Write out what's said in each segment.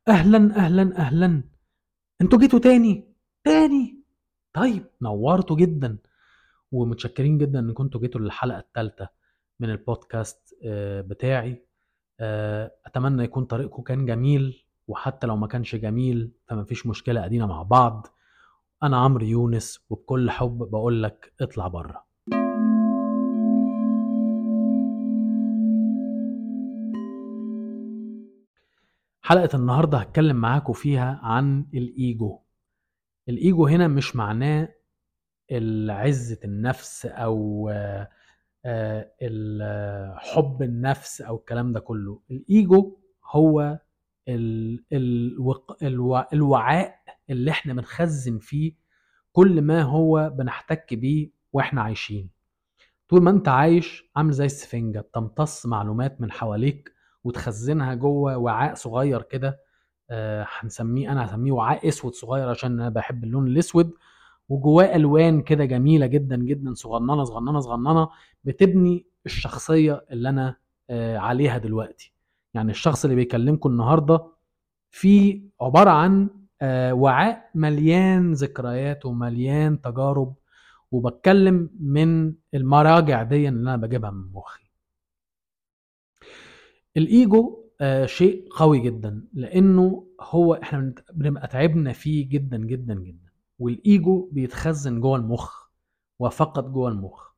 اهلا اهلا اهلا انتوا جيتوا تاني تاني طيب نورتوا جدا ومتشكرين جدا ان كنتوا جيتوا للحلقه الثالثه من البودكاست آه، بتاعي آه، اتمنى يكون طريقكم كان جميل وحتى لو ما كانش جميل فما فيش مشكله ادينا مع بعض انا عمرو يونس وبكل حب بقول لك اطلع بره حلقة النهاردة هتكلم معاكم فيها عن الإيجو الإيجو هنا مش معناه عزة النفس أو آه، حب النفس أو الكلام ده كله الإيجو هو الوعاء اللي احنا بنخزن فيه كل ما هو بنحتك بيه واحنا عايشين طول ما انت عايش عامل زي السفنجة بتمتص معلومات من حواليك وتخزنها جوه وعاء صغير كده آه، هنسميه انا هسميه وعاء اسود صغير عشان انا بحب اللون الاسود وجواه الوان كده جميله جدا جدا صغننه صغننه صغننه بتبني الشخصيه اللي انا آه، عليها دلوقتي يعني الشخص اللي بيكلمكم النهارده في عباره عن آه، وعاء مليان ذكريات ومليان تجارب وبتكلم من المراجع دي اللي انا بجيبها من مخي الايجو آه شيء قوي جدا لانه هو احنا بنبقى تعبنا فيه جدا جدا جدا والايجو بيتخزن جوه المخ وفقط جوه المخ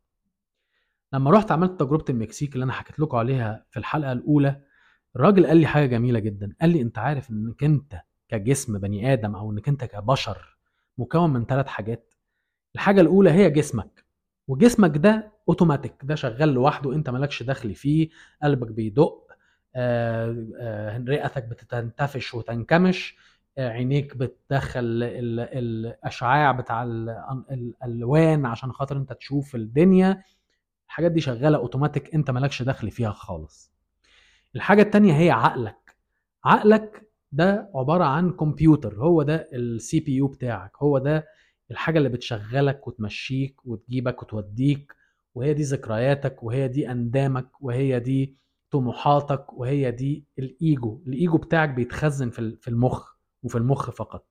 لما رحت عملت تجربه المكسيك اللي انا حكيت لكم عليها في الحلقه الاولى الراجل قال لي حاجه جميله جدا قال لي انت عارف انك انت كجسم بني ادم او انك انت كبشر مكون من ثلاث حاجات الحاجه الاولى هي جسمك وجسمك ده اوتوماتيك ده شغال لوحده انت مالكش دخل فيه قلبك بيدق آه، آه، رئتك بتنتفش وتنكمش آه، عينيك بتدخل الاشعاع بتاع الالوان عشان خاطر انت تشوف الدنيا الحاجات دي شغاله اوتوماتيك انت مالكش دخل فيها خالص الحاجه التانية هي عقلك عقلك ده عباره عن كمبيوتر هو ده السي بي يو بتاعك هو ده الحاجه اللي بتشغلك وتمشيك وتجيبك وتوديك وهي دي ذكرياتك وهي دي اندامك وهي دي طموحاتك وهي دي الايجو الايجو بتاعك بيتخزن في في المخ وفي المخ فقط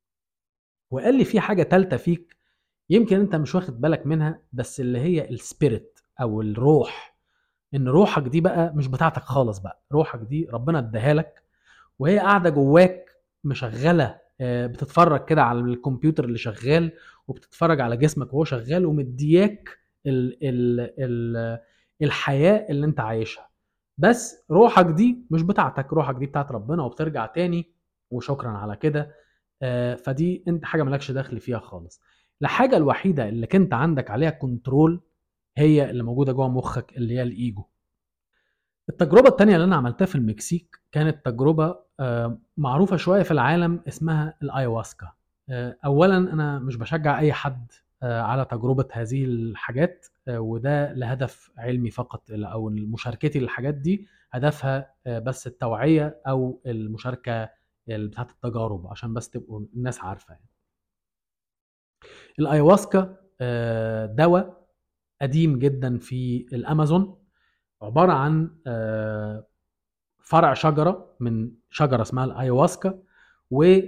وقال لي في حاجه ثالثه فيك يمكن انت مش واخد بالك منها بس اللي هي السبيريت او الروح ان روحك دي بقى مش بتاعتك خالص بقى روحك دي ربنا اداها لك وهي قاعده جواك مشغله آه، بتتفرج كده على الكمبيوتر اللي شغال وبتتفرج على جسمك وهو شغال ومدياك ال ال ال الحياه اللي انت عايشها بس روحك دي مش بتاعتك روحك دي بتاعت ربنا وبترجع تاني وشكرا على كده آه، فدي انت حاجه مالكش دخل فيها خالص الحاجه الوحيده اللي كنت عندك عليها كنترول هي اللي موجوده جوه مخك اللي هي الايجو التجربه التانية اللي انا عملتها في المكسيك كانت تجربه آه، معروفه شويه في العالم اسمها الايواسكا آه، اولا انا مش بشجع اي حد على تجربه هذه الحاجات آه، وده لهدف علمي فقط او مشاركتي للحاجات دي هدفها آه، بس التوعيه او المشاركه بتاعت التجارب عشان بس تبقوا الناس عارفه يعني. الايواسكا آه، دواء قديم جدا في الامازون عباره عن فرع شجره من شجره اسمها الايواسكا و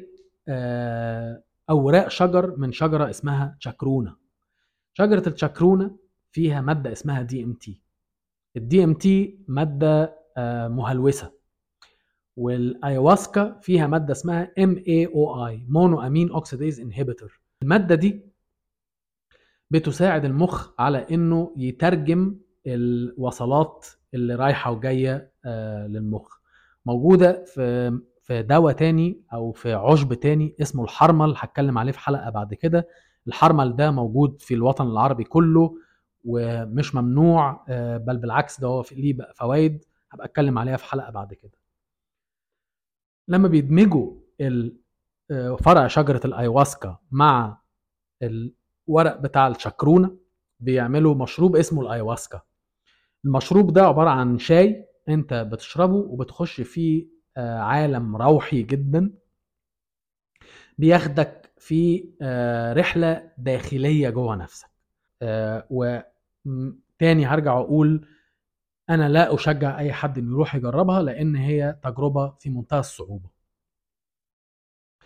اوراق شجر من شجره اسمها تشاكرونا شجره التشاكرونا فيها ماده اسمها دي ام تي الدي ام تي ماده آه، مهلوسه والايواسكا فيها ماده اسمها ام اي او اي مونو امين اوكسيديز انهبيتور الماده دي بتساعد المخ على انه يترجم الوصلات اللي رايحه وجايه آه، للمخ موجوده في في دواء تاني او في عشب تاني اسمه الحرمل هتكلم عليه في حلقه بعد كده الحرمل ده موجود في الوطن العربي كله ومش ممنوع آه، بل بالعكس ده هو ليه فوائد هبقى اتكلم عليها في حلقه بعد كده لما بيدمجوا آه، فرع شجره الايواسكا مع الورق بتاع الشكرونه بيعملوا مشروب اسمه الايواسكا المشروب ده عباره عن شاي انت بتشربه وبتخش فيه آه، عالم روحي جدا بياخدك في رحله داخليه جوه نفسك تاني هرجع اقول انا لا اشجع اي حد انه يروح يجربها لان هي تجربه في منتهى الصعوبه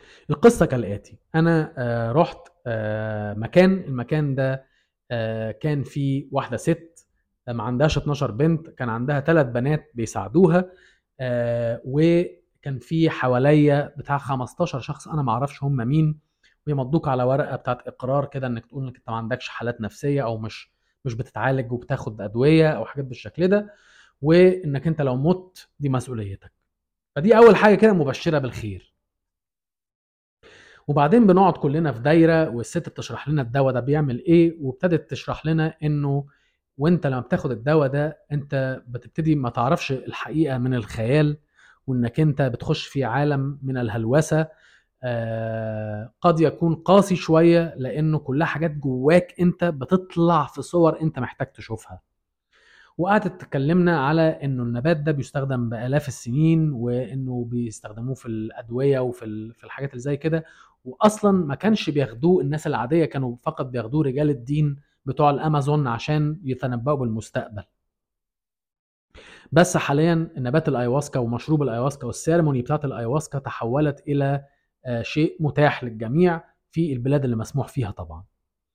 القصه كالاتي انا آه، رحت آه، مكان المكان ده آه، كان فيه واحده ست ما عندهاش 12 بنت كان عندها ثلاث بنات بيساعدوها وكان في حواليا بتاع 15 شخص انا ما اعرفش هم مين ويمضوك على ورقه بتاعت اقرار كده انك تقول انك انت ما عندكش حالات نفسيه او مش مش بتتعالج وبتاخد ادويه او حاجات بالشكل ده وانك انت لو مت دي مسؤوليتك فدي اول حاجه كده مبشره بالخير وبعدين بنقعد كلنا في دايره والست بتشرح لنا الدواء ده بيعمل ايه وابتدت تشرح لنا انه وانت لما بتاخد الدواء ده انت بتبتدي ما تعرفش الحقيقه من الخيال وانك انت بتخش في عالم من الهلوسه آه قد يكون قاسي شويه لانه كلها حاجات جواك انت بتطلع في صور انت محتاج تشوفها وقعدت تكلمنا على انه النبات ده بيستخدم بالاف السنين وانه بيستخدموه في الادويه وفي في الحاجات اللي زي كده واصلا ما كانش بياخدوه الناس العاديه كانوا فقط بياخدوه رجال الدين بتوع الامازون عشان يتنبؤوا بالمستقبل بس حاليا نبات الايواسكا ومشروب الايواسكا والسيرموني بتاعت الايواسكا تحولت الى آه، شيء متاح للجميع في البلاد اللي مسموح فيها طبعا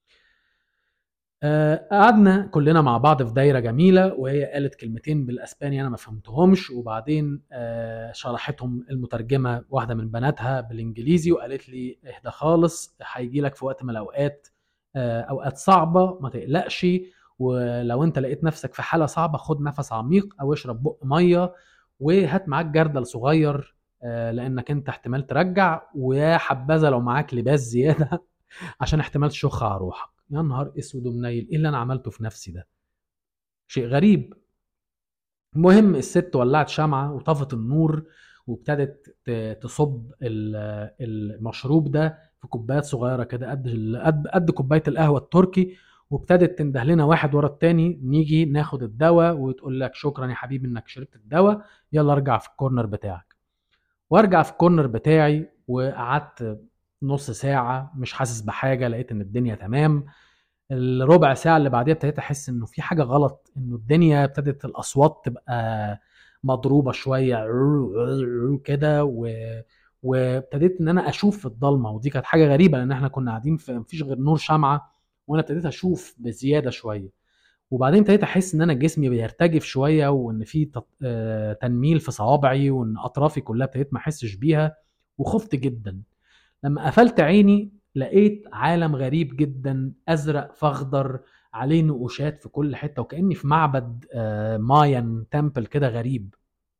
آه، قعدنا كلنا مع بعض في دايره جميله وهي قالت كلمتين بالاسباني انا ما فهمتهمش وبعدين آه، شرحتهم المترجمه واحده من بناتها بالانجليزي وقالت لي اهدى خالص هيجي لك في وقت من الاوقات آه، اوقات صعبه ما تقلقش ولو انت لقيت نفسك في حاله صعبه خد نفس عميق او اشرب بق ميه وهات معاك جردل صغير لانك انت احتمال ترجع ويا حبذا لو معاك لباس زياده عشان احتمال تشخ على روحك يا نهار اسود ومنيل ايه اللي انا عملته في نفسي ده شيء غريب المهم الست ولعت شمعة وطفت النور وابتدت تصب المشروب ده في كوبايات صغيره كده قد قد قد كوبايه القهوه التركي وابتدت تنده لنا واحد ورا التاني نيجي ناخد الدواء وتقول لك شكرا يا حبيبي انك شربت الدواء يلا ارجع في الكورنر بتاعك وارجع في الكورنر بتاعي وقعدت نص ساعة مش حاسس بحاجة لقيت ان الدنيا تمام الربع ساعة اللي بعديها ابتديت احس انه في حاجة غلط انه الدنيا ابتدت الاصوات تبقى مضروبة شوية كده و وابتديت ان انا اشوف في الضلمه ودي كانت حاجه غريبه لان احنا كنا قاعدين في مفيش غير نور شمعه وانا ابتديت اشوف بزياده شويه وبعدين ابتديت احس ان انا جسمي بيرتجف شويه وان في آه، تنميل في صوابعي وان اطرافي كلها ابتديت ما احسش بيها وخفت جدا لما قفلت عيني لقيت عالم غريب جدا ازرق فاخضر عليه نقوشات في كل حته وكاني في معبد آه، مايان تمبل كده غريب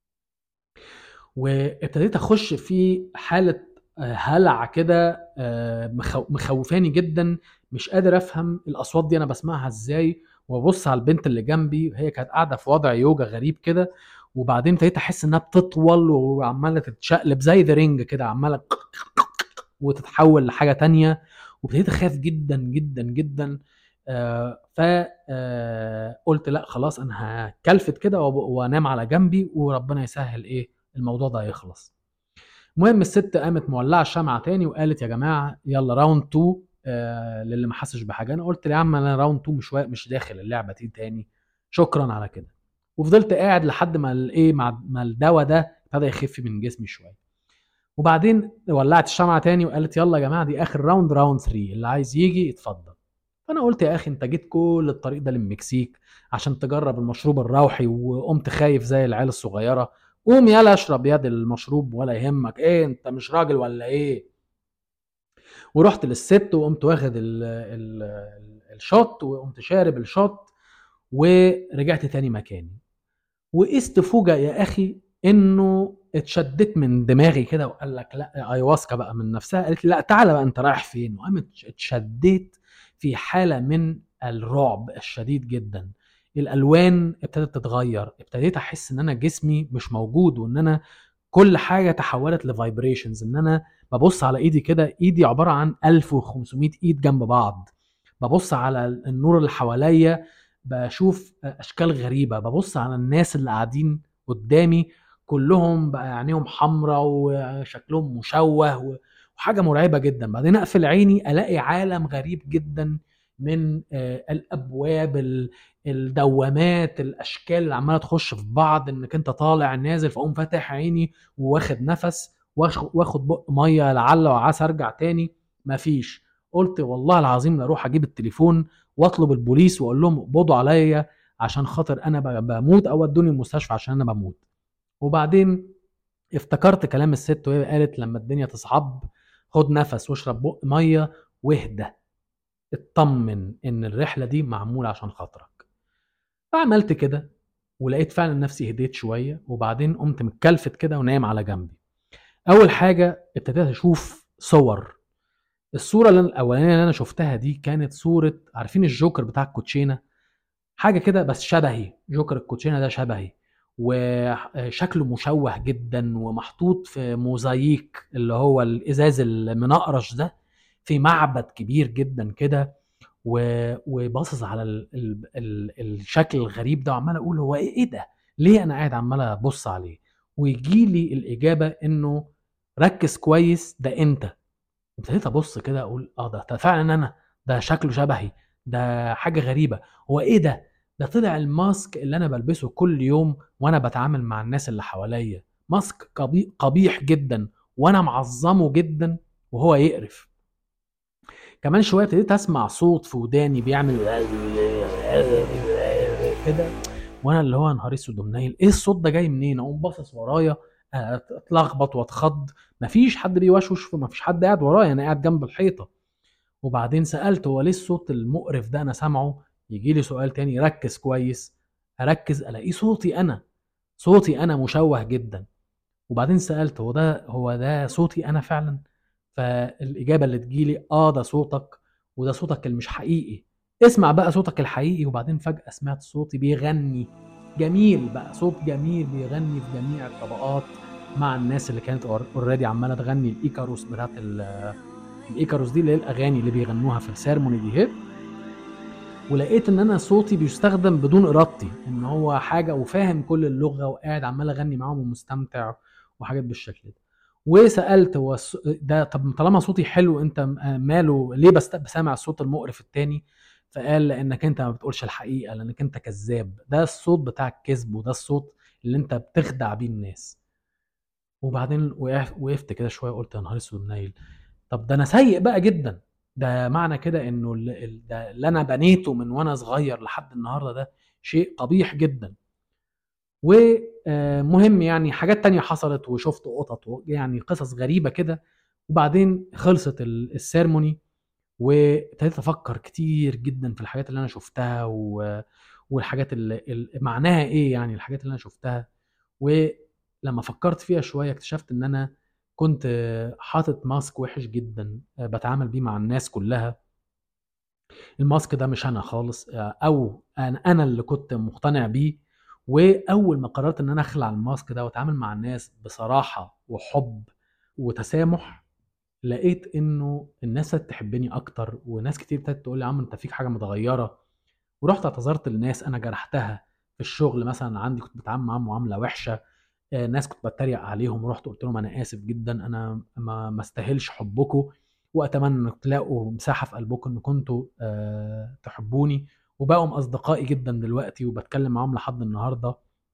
وابتديت اخش في حاله آه، هلع كده آه، مخوفاني جدا مش قادر افهم الاصوات دي انا بسمعها ازاي وابص على البنت اللي جنبي وهي كانت قاعده في وضع يوجا غريب كده وبعدين ابتديت احس انها بتطول وعماله تتشقلب زي ذا رينج كده عماله وتتحول لحاجه تانية وابتديت اخاف جدا جدا جدا آه فقلت آه لا خلاص انا هكلفت كده وانام على جنبي وربنا يسهل ايه الموضوع ده يخلص المهم الست قامت مولعه الشمعه تاني وقالت يا جماعه يلا راوند 2 آه للي ما حسش بحاجه انا قلت يا عم انا راوند 2 مش مش داخل اللعبه دي تاني شكرا على كده وفضلت قاعد لحد ما الايه ما الدواء ده ابتدى يخف من جسمي شويه وبعدين ولعت الشمعه تاني وقالت يلا يا جماعه دي اخر راوند راوند 3 اللي عايز يجي يتفضل فانا قلت يا اخي انت جيت كل الطريق ده للمكسيك عشان تجرب المشروب الروحي وقمت خايف زي العيال الصغيره قوم يلا اشرب يد المشروب ولا يهمك ايه انت مش راجل ولا ايه ورحت للست وقمت واخد ال ال الشوت وقمت شارب الشوت ورجعت تاني مكاني وقست فوجئ يا اخي انه اتشدت من دماغي كده وقال لك لا ايواسكا بقى من نفسها قالت لي لا تعالى بقى انت رايح فين وقامت اتشديت في حاله من الرعب الشديد جدا الالوان ابتدت تتغير ابتديت احس ان انا جسمي مش موجود وان انا كل حاجه تحولت لفايبريشنز ان انا ببص على ايدي كده ايدي عباره عن 1500 ايد جنب بعض ببص على النور اللي حواليا بشوف اشكال غريبه ببص على الناس اللي قاعدين قدامي كلهم بقى عينيهم حمراء وشكلهم مشوه وحاجه مرعبه جدا بعدين اقفل عيني الاقي عالم غريب جدا من آه، الابواب الدوامات الاشكال اللي عماله تخش في بعض انك انت طالع نازل فاقوم فاتح عيني وواخد نفس واخد بق ميه لعل وعسى ارجع تاني مفيش قلت والله العظيم لا اروح اجيب التليفون واطلب البوليس واقول لهم اقبضوا عليا عشان خاطر انا بموت او ادوني المستشفى عشان انا بموت وبعدين افتكرت كلام الست وهي قالت لما الدنيا تصعب خد نفس واشرب بق ميه واهدى اطمن ان الرحله دي معموله عشان خاطرك فعملت كده ولقيت فعلا نفسي هديت شويه وبعدين قمت متكلفت كده ونايم على جنبي اول حاجه ابتديت اشوف صور الصوره الاولانيه اللي انا شفتها دي كانت صوره عارفين الجوكر بتاع الكوتشينه حاجه كده بس شبهي جوكر الكوتشينه ده شبهي وشكله مشوه جدا ومحطوط في موزاييك اللي هو الازاز المنقرش ده في معبد كبير جدا كده وباصص على ال ال ال الشكل الغريب ده وعمال اقول هو ايه, إيه ده؟ ليه انا قاعد عمال ابص عليه؟ ويجي لي الاجابه انه ركز كويس ده انت ابتديت ابص كده اقول اه ده فعلا انا ده شكله شبهي ده حاجه غريبه هو ايه ده ده طلع الماسك اللي انا بلبسه كل يوم وانا بتعامل مع الناس اللي حواليا ماسك قبيح جدا وانا معظمه جدا وهو يقرف كمان شويه ابتديت اسمع صوت في وداني بيعمل كده وانا اللي هو نهار اسود ومنيل ايه الصوت ده جاي منين اقوم باصص ورايا اتلخبط واتخض مفيش حد بيوشوش مفيش حد قاعد ورايا انا قاعد جنب الحيطه وبعدين سالت هو ليه الصوت المقرف ده انا سامعه يجي لي سؤال تاني ركز كويس اركز الاقيه صوتي انا صوتي انا مشوه جدا وبعدين سالت هو ده هو ده صوتي انا فعلا فالاجابه اللي تجيلي اه ده صوتك وده صوتك اللي مش حقيقي اسمع بقى صوتك الحقيقي وبعدين فجاه سمعت صوتي بيغني جميل بقى صوت جميل بيغني في جميع الطبقات مع الناس اللي كانت اوريدي عماله تغني الايكاروس بتاعت الايكاروس دي اللي هي الاغاني اللي بيغنوها في السيرموني دي هيت ولقيت ان انا صوتي بيستخدم بدون ارادتي ان هو حاجه وفاهم كل اللغه وقاعد عمال اغني معاهم ومستمتع وحاجات بالشكل ده وسالت هو ده طب طالما صوتي حلو انت ماله ليه بسامع الصوت المقرف التاني فقال لانك انت ما بتقولش الحقيقه لانك انت كذاب ده الصوت بتاع الكذب وده الصوت اللي انت بتخدع بيه الناس وبعدين وقفت كده شويه قلت يا نهار اسود منيل طب ده انا سيء بقى جدا ده معنى كده انه ده اللي انا بنيته من وانا صغير لحد النهارده ده شيء قبيح جدا ومهم يعني حاجات تانية حصلت وشفت قطط يعني قصص غريبة كده وبعدين خلصت السيرموني وابتديت افكر كتير جدا في الحاجات اللي انا شفتها و... والحاجات اللي معناها ايه يعني الحاجات اللي انا شفتها ولما فكرت فيها شويه اكتشفت ان انا كنت حاطط ماسك وحش جدا بتعامل بيه مع الناس كلها الماسك ده مش انا خالص او انا اللي كنت مقتنع بيه واول ما قررت ان انا اخلع الماسك ده واتعامل مع الناس بصراحه وحب وتسامح لقيت انه الناس تحبني اكتر وناس كتير ابتدت تقول لي يا عم انت فيك حاجه متغيره ورحت اعتذرت للناس انا جرحتها في الشغل مثلا عندي كنت بتعامل معاهم معامله وحشه آه، ناس كنت بتريق عليهم ورحت قلت لهم انا اسف جدا انا ما ما استاهلش حبكم واتمنى انكم تلاقوا مساحه في قلبكم ان كنتوا أه تحبوني وبقوا اصدقائي جدا دلوقتي وبتكلم معاهم لحد النهارده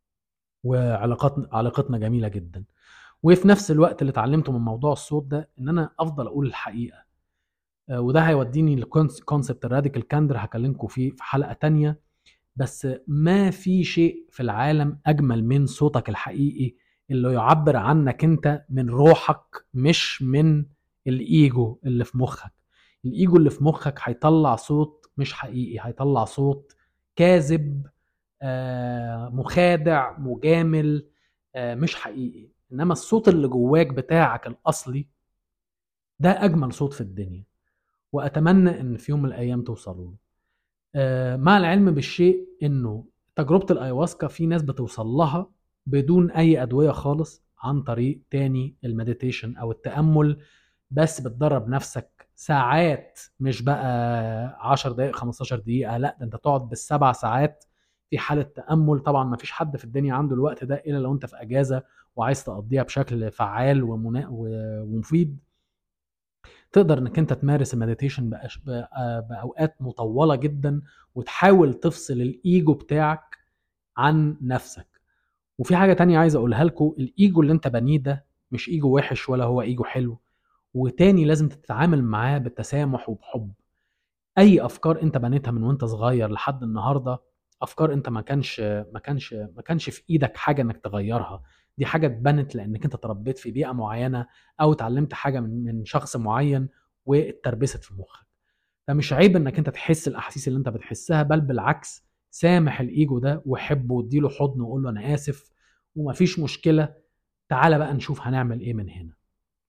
وعلاقات علاقتنا جميله جدا وفي نفس الوقت اللي اتعلمته من موضوع الصوت ده ان انا افضل اقول الحقيقه آه، وده هيوديني لكونسبت الراديكال كاندر هكلمكم فيه في حلقه تانية بس ما في شيء في العالم اجمل من صوتك الحقيقي اللي يعبر عنك انت من روحك مش من الايجو اللي في مخك الايجو اللي في مخك هيطلع صوت مش حقيقي هيطلع صوت كاذب آه، مخادع مجامل آه، مش حقيقي انما الصوت اللي جواك بتاعك الاصلي ده اجمل صوت في الدنيا واتمنى ان في يوم من الايام توصلوا له آه، مع العلم بالشيء انه تجربه الايواسكا في ناس بتوصل لها بدون اي ادويه خالص عن طريق تاني المديتيشن او التامل بس بتدرب نفسك ساعات مش بقى 10 دقائق 15 دقيقه لا ده انت تقعد بالسبع ساعات في حاله تامل طبعا ما فيش حد في الدنيا عنده الوقت ده الا لو انت في اجازه وعايز تقضيها بشكل فعال ومنا... ومفيد تقدر انك انت تمارس المديتيشن باوقات مطوله جدا وتحاول تفصل الايجو بتاعك عن نفسك وفي حاجه تانية عايز اقولها لكم الايجو اللي انت بنيه ده مش ايجو وحش ولا هو ايجو حلو وتاني لازم تتعامل معاه بالتسامح وبحب اي افكار انت بنيتها من وانت صغير لحد النهارده افكار انت ما كانش ما كانش ما كانش في ايدك حاجه انك تغيرها دي حاجه اتبنت لانك انت تربيت في بيئه معينه او اتعلمت حاجه من من شخص معين واتربست في مخك فمش عيب انك انت تحس الاحاسيس اللي انت بتحسها بل بالعكس سامح الايجو ده وحبه واديله حضن وقول له انا اسف ومفيش مشكله تعالى بقى نشوف هنعمل ايه من هنا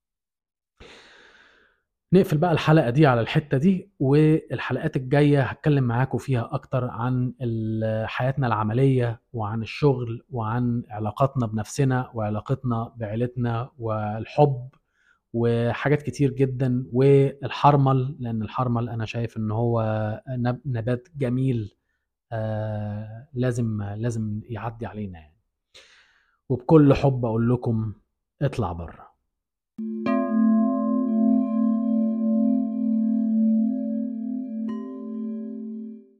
نقفل بقى الحلقه دي على الحته دي والحلقات الجايه هتكلم معاكم فيها اكتر عن حياتنا العمليه وعن الشغل وعن علاقاتنا بنفسنا وعلاقتنا بعيلتنا والحب وحاجات كتير جدا والحرمل لان الحرمل انا شايف ان هو نبات جميل آه لازم لازم يعدي علينا يعني وبكل حب اقول لكم اطلع بره